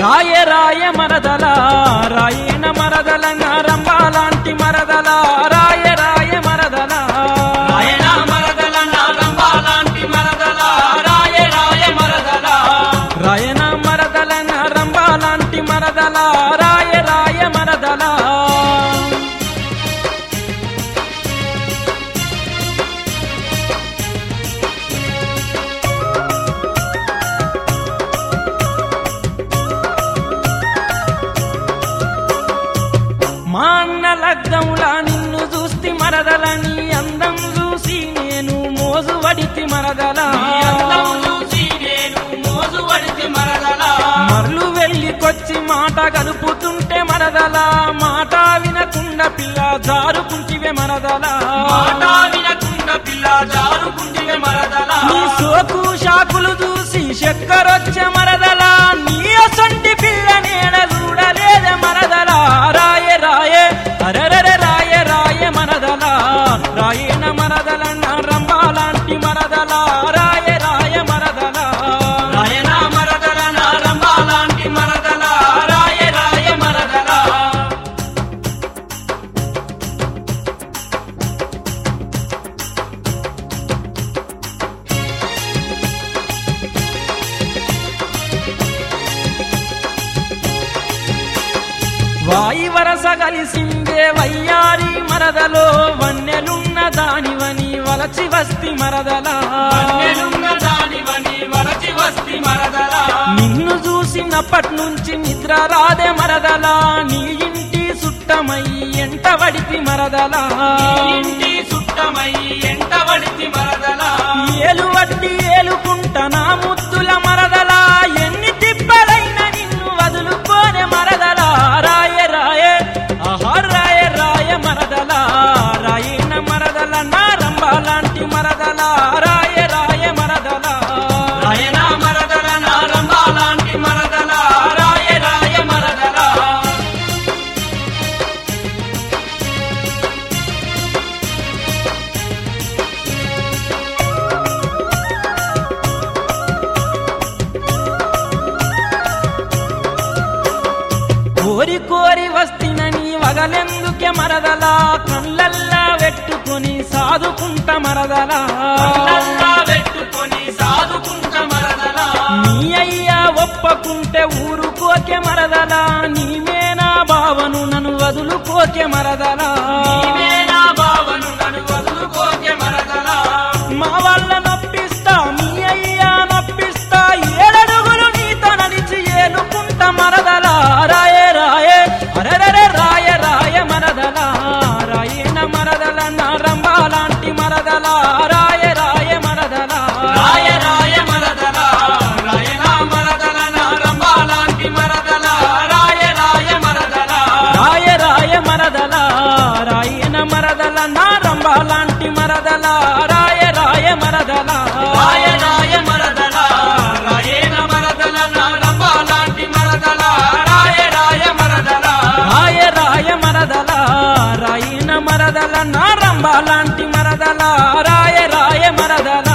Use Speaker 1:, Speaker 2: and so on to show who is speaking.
Speaker 1: రాయ రాయ మరదల రాయన మరదల రంబాలాంటి మరదల రాయ రాయ మరదల
Speaker 2: రాయన మరదల నాగంబాలాంటి మరదల రాయ రాయ మరదల
Speaker 1: రాయన మరదల రంబాలాంటి మరదల రాయ రాయ మరదల మా అన్న లగ్గంలా నిన్ను చూస్తే మరదలని అందం చూసి నేను మోజు వడితి మరదల
Speaker 2: నీ అందం చూసి నేను మోజు పడితే మరదల
Speaker 1: మరలు వెళ్ళికొచ్చి మాట కలుపుతుంటే మరదల మాట వినకుండా పిల్ల జారుకుంటివే మరదల
Speaker 2: మాట వినకుండా పిల్ల జారుకుంటివే మరదల
Speaker 1: నీ సోకు షాకులు చూసి చక్కరొచ్చే మరదల నీ అసంటి పిల్ల నేడ చూడలేదే మరదల రాయ రాయే అరరరే రాయ రాయ మరదల రాయన మరదల రంబాలాంటి మరదల రాయ రాయ మరదల
Speaker 2: రాయన మరదల నారంబాలాంటి మరదల రాయ రాయ మరదల
Speaker 1: వాయి వరస కలిసిందే వయ్యారి మరదలో వన్నెలున్న దానివని వలచి వస్తి మరదల
Speaker 2: పన్నెలున్న దానివని వరచి వస్తి మరదల
Speaker 1: నిన్ను చూసినప్పటి నుంచి నిద్ర రాదే మరదల నీ ఇంటి సుట్టమై ఎంట వడితి మరదల
Speaker 2: ఈ ఇంటి సుట్టమై ఎంట వడితి మరదల
Speaker 1: ఏలు వడ్డి ఏలుకుంట నా ముద్దుల మరదల ఎన్ని తిప్పలైన నిన్ను వదులుకోనే మరదల రాయ రాయ ఆహా రాయ రాయ మరదల రాయన మరదల నా రంబాలాంటి మరదల రాయ రాయ మరదల
Speaker 2: రాయన మరదల నారంబాలాంటి మరదల రాయ రాయ మరదల
Speaker 1: కోరి కోరి వస్తినని వగలెందుకే మరదలా కళ్ళల్లా పెట్టుకుని సాదుకుంట మరదలా
Speaker 2: కళ్ళల్లా పెట్టుకొని సాదుకుంట మరదల
Speaker 1: నీ అయ్యా ఒప్పకుంటే ఊరుకోకే మరదలా నీమేనా బావను నన్ను వదులుకోకే మరదలా
Speaker 2: నీవే నా బావను నన్ను వదులుకోకే మరదల
Speaker 1: మా వాళ్ళ నొప్పిస్తా మీ అయ్యా నొప్పిస్తా ఏడడుగులు నీతో నడిచి ఏలుకుంట మరదలా రాయే రాయే అరెరరే రాయ రాయ మరదల రాయన మరదల నారంబాలాంటి మరదల రాయ రాయ మరదల
Speaker 2: రాయ రాయ మరదల రాయన మరదల నారంబాలాంటి మరదల రాయ రాయ మరదల
Speaker 1: రాయ రాయ మరదల రాయన మరదల నారంబాలాంటి మరదల రాయ రాయ మరదల
Speaker 2: రాయ రాయ మరదల రాయన మరదల నారంబాలాంటి మరదల రాయ రాయ మరదల
Speaker 1: రాయ రాయ మరదల రాయన మరదల నారంబాలాంటి మరదల రాయ రాయ మరదల